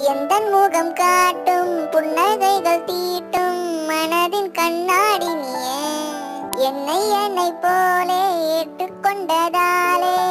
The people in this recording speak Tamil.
எந்த முகம் காட்டும் புன்னகைகள் தீட்டும் மனதின் கண்ணாடி நீயே என்னை என்னை போலே ஏற்றுக்கொண்டதாலே